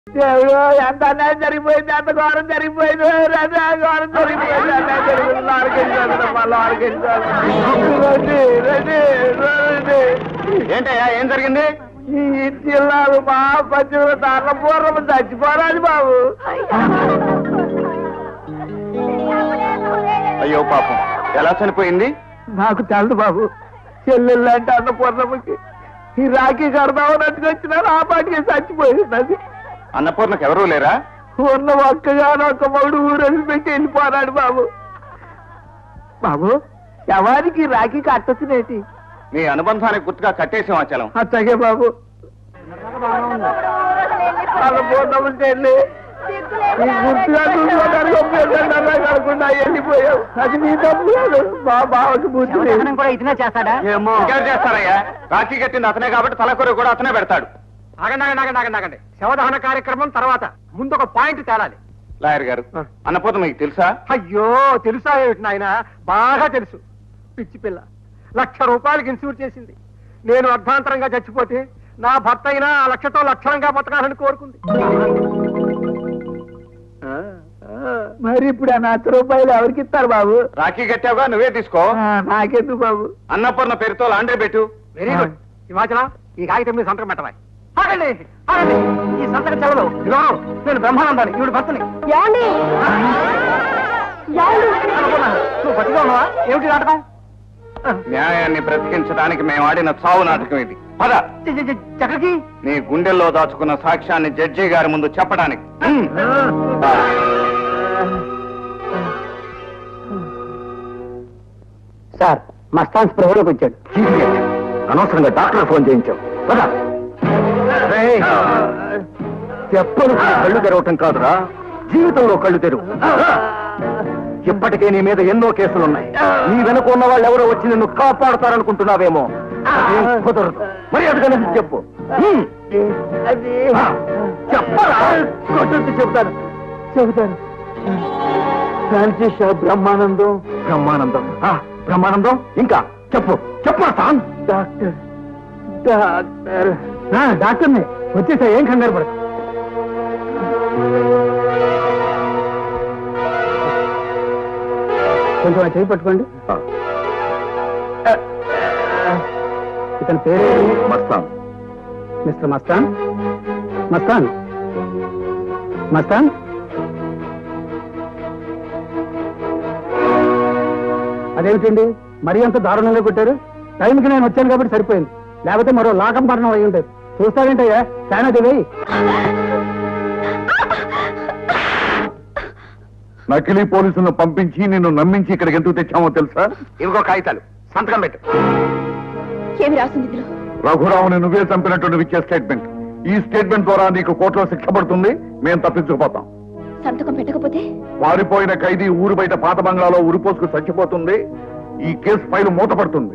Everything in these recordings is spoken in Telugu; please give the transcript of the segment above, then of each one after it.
దేవుడు ఎంత అన్యాయం జరిగిపోయింది ఎంత ఘోరం జరిగిపోయింది ఎంత ఘోరం జరిగిపోయింది అన్యాయం జరిగిపోయింది లారికెళ్ళిపోయిందమ్మా లారికెళ్ళిపోయింది రండి రండి రండి ఏంటయ్యా ఏం జరిగింది ఈ జిల్లాలు మా పశ్చిమ దాంట్లో పూర్వం చచ్చిపోరాదు బాబు అయ్యో పాపం ఎలా చనిపోయింది నాకు తెలదు బాబు చెల్లెళ్ళు అంటే అన్నపూర్ణమ్మకి ఈ రాఖీ కడదామని అట్టుకొచ్చినారు ఆ పాటికి చచ్చిపోయింది అది అన్నపూర్ణకు ఎవరూ లేరా ఉన్న ఒక్కగానో ఒక్క మగుడు ఊరేసి పెట్టి వెళ్ళిపోరాడు బాబు బాబు ఎవరికి రాఖీ కట్టొచ్చినేటి మీ అనుబంధానికి గుర్తుగా కట్టేసాం అచలం అచ్చగే బాబు అన్నపూర్ణమ్మ చెల్లి ఈ గుర్తుగా చూసుకోవడానికి ఉపయోగం కాకుండా వెళ్ళిపోయావు అది మీ తప్పు కాదు మా బావకి బుద్ధి లేదు. కూడా ఇతనే చేస్తాడా ఏమో ఇంకేం చేస్తారయ్యా రాఖీ కట్టింది అతనే కాబట్టి తలకొర కూడా అతనే పెడతాడు ఆగండి ఆగండి ఆగండి ఆగండి ఆగండి శవదహన కార్యక్రమం తర్వాత ముందు ఒక పాయింట్ తేలాలి లాయర్ గారు అన్నపూర్ణ మీకు తెలుసా అయ్యో తెలుసా ఏమిటి నాయన బాగా తెలుసు పిచ్చి పిల్ల లక్ష రూపాయలకి ఇన్సూర్ చేసింది నేను అర్ధాంతరంగా చచ్చిపోతే నా భర్త అయినా ఆ లక్షతో లక్షణంగా బతకాలని కోరుకుంది మరి ఇప్పుడు ఆ లక్ష రూపాయలు ఎవరికి ఇస్తారు బాబు రాఖీ కట్టావుగా నువ్వే తీసుకో ఆ, నాకెందుకు బాబు అన్నపూర్ణ పేరుతో లాండ్రీ పెట్టు వెరీ గుడ్ హిమాచలం ఈ కాగితం మీద సంతకం పెట్టవా ఆగండి ఆగండి ఈ సంతకం చెల్లదు ఇదిగో, నేను బ్రహ్మానందాన్ని ఈవిడ భర్తని అనుకున్నా. నువ్వు బతిగా ఉన్నావా ఏమిటి నాటకం న్యాయాన్ని బ్రతికించడానికి మేము ఆడిన చావు నాటకం ఇది పద చె- చె- చె- ఎక్కడికి నీ గుండెల్లో దాచుకున్న సాక్ష్యాన్ని జడ్జి గారి ముందు చెప్పడానికి హ్మ్. సార్ మస్తాన్ స్పృహలోకి వచ్చాడు అనవసరంగా డాక్టర్ ఫోన్ చేయించాం పద చెప్పలు కళ్ళు తెరవటం కాదురా జీవితంలో కళ్ళు తెరువు ఇప్పటికే నీ మీద ఎన్నో కేసులున్నాయి నీ వెనుక ఉన్న వాళ్ళు ఎవరో వచ్చి నిన్ను కాపాడుతారనుకుంటున్నావేమో అదేం కుదరదు మరి అడగనది చెప్పు హ్మ్. అది ఆ, చెప్పరా కొట్టొద్దు చెబుతాను చెబుతాను ఫ్రాన్సిస్ షా బ్రహ్మానందం బ్రహ్మానందం ఆ, బ్రహ్మానందం ఇంకా చెప్పు చెప్పు సాన్ డాక్టర్ డాక్టర్ డాక్టర్ని వచ్చేసా ఏం కంగారు పడదు కొంచెం ఆ చేయి పట్టుకోండి ఇతని పేరు మస్తాన్ మిస్టర్ మస్తాన్ మస్తాన్ మస్తాన్ అదేమిటండి మరీ అంత దారుణంగా కొట్టారు టైంకి నేను వచ్చాను కాబట్టి సరిపోయింది లేకపోతే మరో లాకం పడడం అయి ఉంటుంది చూస్తావేంటయ్యా చాలా దివేయి నకిలీ పోలీసులను పంపించి నిన్ను నమ్మించి ఇక్కడికి ఎందుకు తెచ్చామో తెలుసా ఇదిగో కాగితాలు సంతకం పెట్టు ఏమి రాసింది ఇందులో రఘురావుని నువ్వే చంపినట్టు నువ్వు ఇచ్చే స్టేట్మెంట్ ఈ స్టేట్మెంట్ ద్వారా నీకు కోర్టులో శిక్ష పడుతుంది మేము తప్పించుకుపోతాం సంతకం పెట్టకపోతే పారిపోయిన ఖైదీ ఊరు బయట పాత బంగ్లాలో ఉరిపోసుకు చచ్చిపోతుంది ఈ కేసు ఫైలు మూతపడుతుంది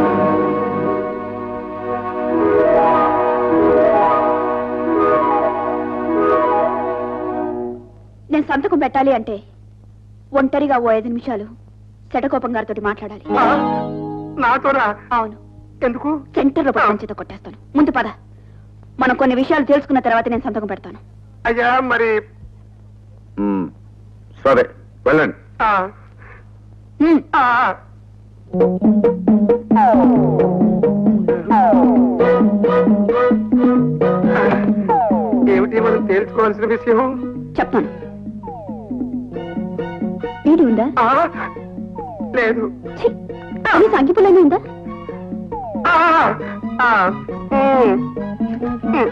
నేను సంతకం పెట్టాలి అంటే ఒంటరిగా ఓ ఐదు నిమిషాలు శటకోపం గారితో మాట్లాడాలి నాతోనా అవును ఎందుకు సెంటర్ లో పంచితో కొట్టేస్తాను ముందు పద మనం కొన్ని విషయాలు తెలుసుకున్న తర్వాత నేను సంతకం పెడతాను అయ్యా మరి సరే వెళ్ళండి ఆ, హ్మ్. ఆ, ఏమిటి మనం తేల్చుకోవాల్సిన విషయం చెప్తాను వీడి ఉందా ఆ, లేదు ఛీ! కనీసం అగ్గిపుల్లైనా ఉందా ఆ, ఆ, ఉమ్, ఉమ్.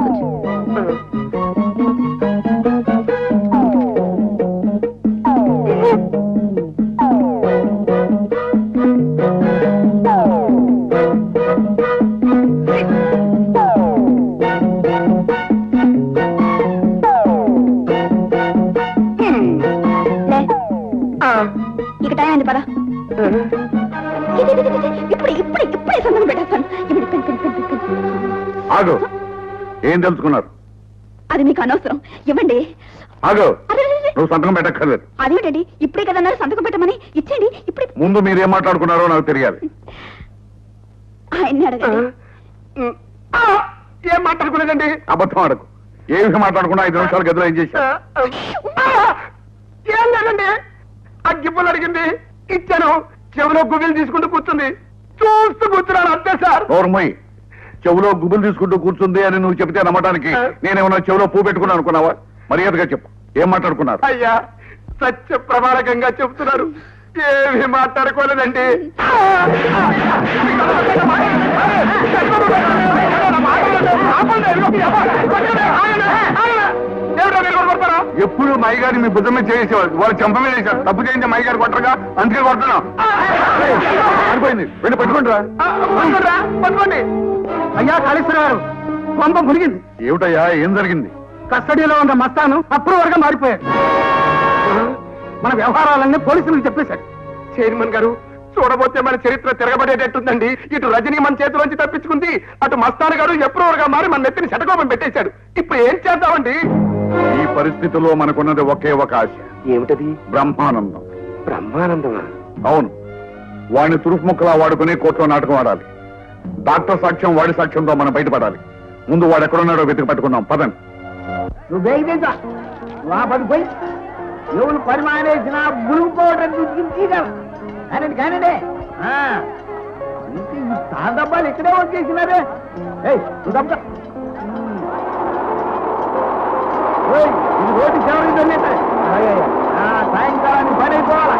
లే ఆ, ఇక టైం అయింది పద ఇది, ఇది, ఇది, ఇది. ఇప్పుడే ఇప్పుడే ఇప్పుడే సంతకం పెట్టేస్తాను ఇప్పుడు pen, pen, pen, pen, pen. ఆగు ఏం తెలుసుకున్నారు అది మీకు అనవసరం ఇవ్వండి ఆగు అరే, అరే, అరే. నువ్వు సంతకం పెట్టక్కర్లేదు అదేమిటండి ఇప్పుడే కదన్నారు సంతకం పెట్టమని ఇచ్చేయండి ఇప్పుడే ముందు మీరు ఏం మాట్లాడుకున్నారో నాకు తెలియాలి ఆయన్ని అడగండి ఉమ్. ఆ, ఏం మాట్లాడుకునేదండి అబద్ధం అడకు ఏమి మాట్లాడకుండా ఐదు నిమిషాలు గదిలో ఏం చేశా ఏం లేదండి అగ్గిపుల్ అడిగింది ఇచ్చాను చెవిలో గుబిలు తీసుకుంటూ కూర్చుంది చూస్తూ కూర్చున్నాను అంతే సార్ నోర్మయ్ చెవులో గుబులు తీసుకుంటూ కూర్చుంది అని నువ్వు చెబితే నమ్మడానికి నేనేమన్నా చెవులో పూ పెట్టుకున్నా అనుకున్నావా మర్యాదగా చెప్పు ఏం మాట్లాడుకున్నారు అయ్యా సత్య ప్రమాణకంగా చెప్తున్నారు ఏమీ మాట్లాడుకోలేదండి ఎప్పుడు మై గారిని మీ భుజం మీద చేసేవాళ్ళు వాళ్ళు చెంప మీద వేశారు తప్పు చేయించే మై గారు కొట్టరుగా అందుకే కొడుతున్నాం సరిపోయింది వెళ్ళి పెట్టుకుంటారా పట్టుకోండి అయ్యా కాళేశ్వర గారు కొంప మునిగింది ఏమిటయ్యా ఏం జరిగింది కస్టడీలో ఉన్న మస్తాను అప్రూవర్ గా మారిపోయాడు మన వ్యవహారాలన్నీ పోలీసులకు చెప్పేశాడు చైర్మన్ గారు చూడబోతే మన చరిత్ర తిరగబడేటట్టుందండి ఇటు రజనీ మన చేతిలోంచి తప్పించుకుంది అటు మస్తాన్ గారు అప్రూవర్ గా మారి మన నెత్తిని శటకోపం పెట్టేశాడు ఇప్పుడు ఏం చేద్దామండి ఈ పరిస్థితిలో మనకున్నది ఒకే ఒక ఆశ ఏమిటది బ్రహ్మానందం బ్రహ్మానందమా అవును వాడిని తురుపు ముక్కలా వాడుకుని కోర్టులో నాటకం ఆడాలి డాక్టర్ సాక్ష్యం వాడి సాక్ష్యంతో మనం బయటపడాలి ముందు వాడు ఎక్కడున్నాడో వెతికి పట్టుకుందాం పదండి నువ్వు వేగిదా లోపలికి పోయి ఎవరు పరిమాణేసిన బులుగు పౌడర్ తీసుకెళ్ళ కానండి కానండి ఆ, ఇంక ఈ తాళ డబ్బాలు ఇక్కడే వచ్చేసినారే ఏయ్ నువ్వు తప్ప ఓయ్, ఇది రోడ్డు సెవెన్ వెళ్ళేట సాయంకాలానికి పని అయిపోవాలా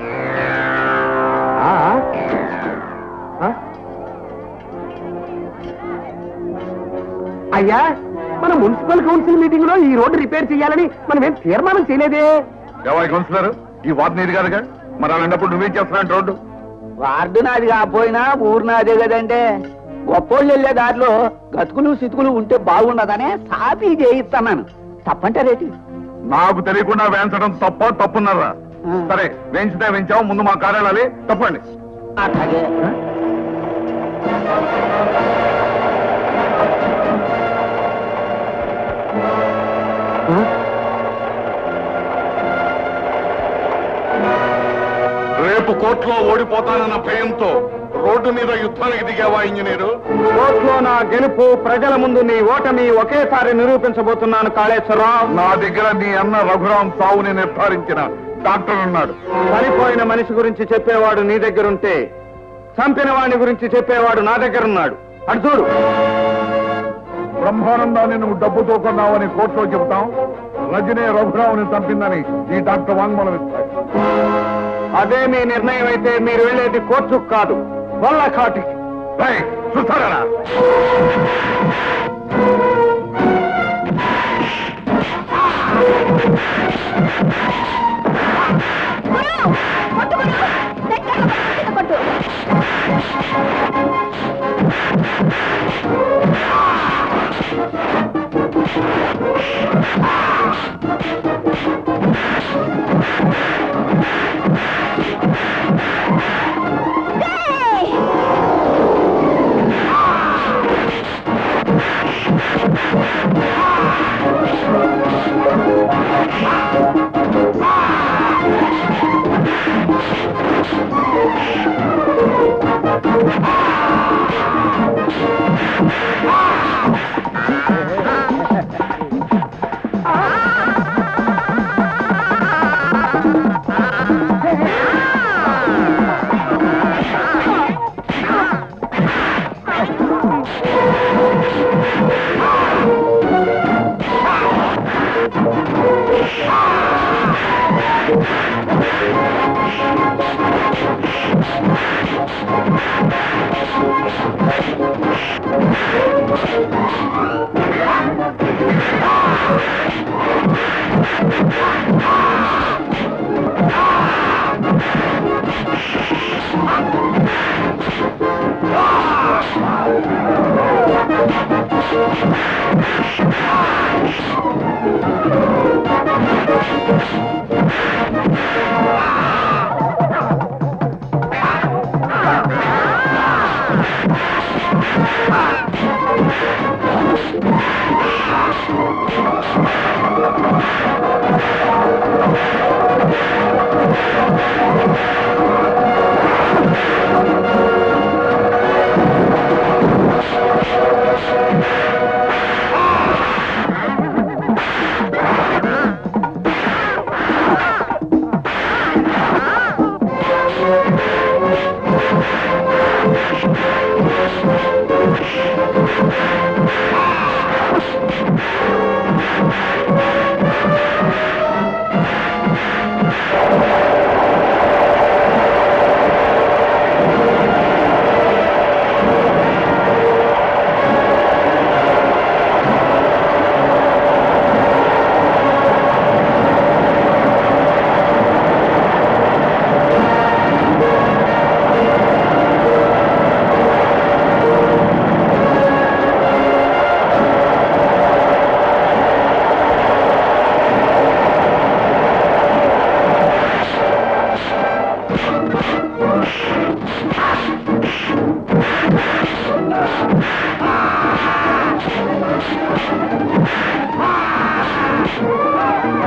అయ్యా మన మున్సిపల్ కౌన్సిల్ మీటింగ్ లో ఈ రోడ్డు రిపేర్ చేయాలని మనం ఏం తీర్మానం చేయలేదే దేవాయి కౌన్సిలర్ ఈ వార్డు నీది కాదుగా మరి అలాంటప్పుడు నువ్వేం చేస్తున్నావు రోడ్డు వార్డు నాది కాకపోయినా ఊరు నాదే కదంటే గొప్పోళ్ళు వెళ్ళే దారిలో గతుకులు సితుకులు ఉంటే బాగున్నదనే సాపి చేయిస్తున్నాను తప్పంటే రేటి నాకు తెలియకుండా వేయించడం తప్ప తప్పున్నారా ఆ. సరే వేయించితే వేయించావు ముందు మా కార్యాలయాలే తప్పండి అట్లాగే రేపు కోర్టులో ఓడిపోతానన్న భయంతో రోడ్డు మీద యుద్ధానికి దిగావా ఇంజనీరు కోర్టులో నా గెలుపు ప్రజల ముందు నీ ఓటమి ఒకేసారి నిరూపించబోతున్నాను కాళేశ్వరరావు నా దగ్గర నీ అన్న రఘురాం సావుని నిర్ధారించిన డాక్టర్ ఉన్నాడు చనిపోయిన మనిషి గురించి చెప్పేవాడు నీ దగ్గరుంటే చంపిన వాడిని గురించి చెప్పేవాడు నా దగ్గర ఉన్నాడు అటు చూడు బ్రహ్మానందాన్ని నువ్వు డబ్బుతో కొన్నావని కోర్టులో చెబుతాం రజనీ రఘురావుని చంపిందని ఈ డాక్టర్ వాంగ్మూలం ఇస్తాడు అదే మీ నిర్ణయం అయితే మీరు వెళ్ళేది కోర్టుకు కాదు వల్ల కాటికి రేయ్, చూస్తారా కొట్టు కొట్టు దగ్గరగా కొట్టు, కొట్టు ఏయ్!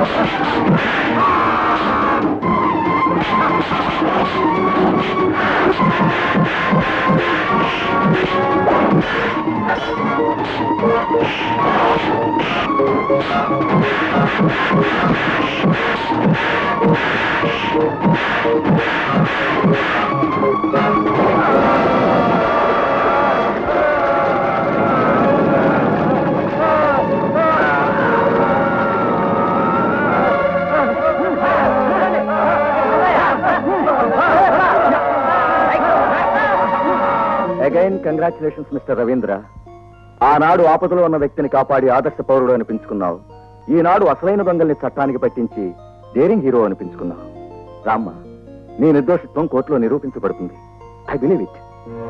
అగైన్ కంగ్రాచులేషన్స్ మిస్టర్ రవీంద్ర ఆనాడు ఆపదలో ఉన్న వ్యక్తిని కాపాడి ఆదర్శ పౌరుడు అనిపించుకున్నావు ఈనాడు అసలైన దొంగల్ని చట్టానికి పట్టించి డేరింగ్ హీరో అనిపించుకున్నావు రామ్మ నీ నిర్దోషిత్వం కోర్టులో నిరూపించబడుతుంది I believe it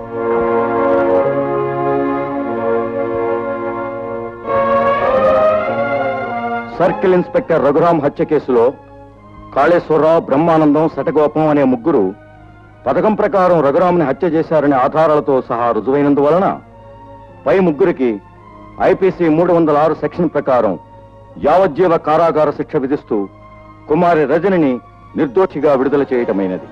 circle inspector Raghuram హత్య కేసులో కాళేశ్వరరావు బ్రహ్మానందం శటగోపం అనే ముగ్గురు పథకం ప్రకారం రఘురాముని హత్య చేశారనే ఆధారాలతో సహా రుజువైనందువలన పై ముగ్గురికి ఐపీసీ మూడు వందల ఆరు సెక్షన్ ప్రకారం యావజ్జీవ కారాగార శిక్ష విధిస్తూ కుమారి రజనిని నిర్దోషిగా విడుదల చేయటమైనది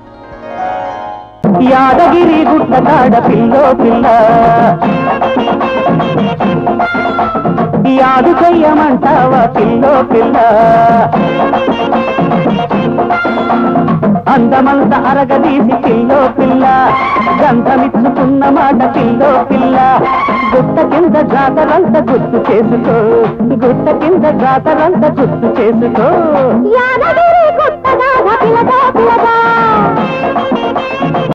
యాదగిరి గుట్ట కాడ పిల్లో పిల్ల యాదు చెయ్యమంటావా పిల్లో పిల్ల అందమంత అరగదీసి పిల్లో పిల్ల గంధమిచ్చుకున్న మాట పిల్లో పిల్ల గుట్ట కింద జాతరంత గుర్తు చేసుకో గుట్ట కింద జాతరంత గుర్తు చేసుకో యాదగిరి గుట్టగా పిలగా పిలగా